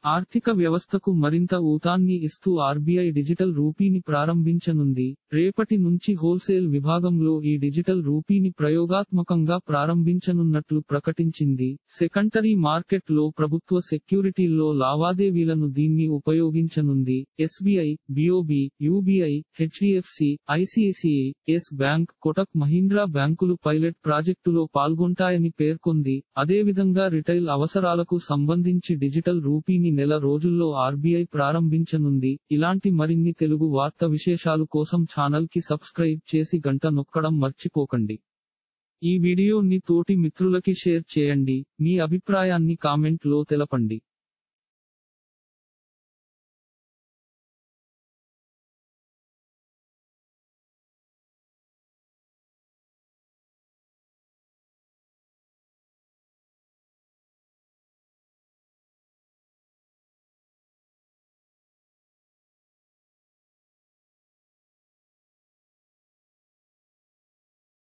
ఆర్థిక వ్యవస్థకు మరింత ఊతాన్ని ఇస్తూ ఆర్బీఐ డిజిటల్ రూపీని ప్రారంభించనుంది రేపటి నుంచి హోల్సేల్ విభాగంలో ఈ డిజిటల్ రూపీని ప్రయోగాత్మకంగా ప్రారంభించనున్నట్లు ప్రకటించింది సెకండరీ మార్కెట్ లో ప్రభుత్వ సెక్యూరిటీల్లో లావాదేవీలను దీన్ని ఉపయోగించనుంది SBI BOB UBI HDFC ICICI yes bank Kotak Mahindra బ్యాంకులు పైలట్ ప్రాజెక్టులో పాల్గొంటాయని పేర్కొంది అదేవిధంగా రిటైల్ అవసరాలకు సంబంధించి డిజిటల్ రూపీని నెల రోజుల్లో ఆర్బీఐ ప్రారంభించనుంది ఇలాంటి మరిన్ని తెలుగు వార్త విశేషాలు కోసం ఛానల్ కి సబ్స్క్రైబ్ చేసి గంట నొక్కడం మర్చిపోకండి ఈ వీడియోని తోటి మిత్రులకి షేర్ చేయండి మీ అభిప్రాయాన్ని కామెంట్ లో తెలపండి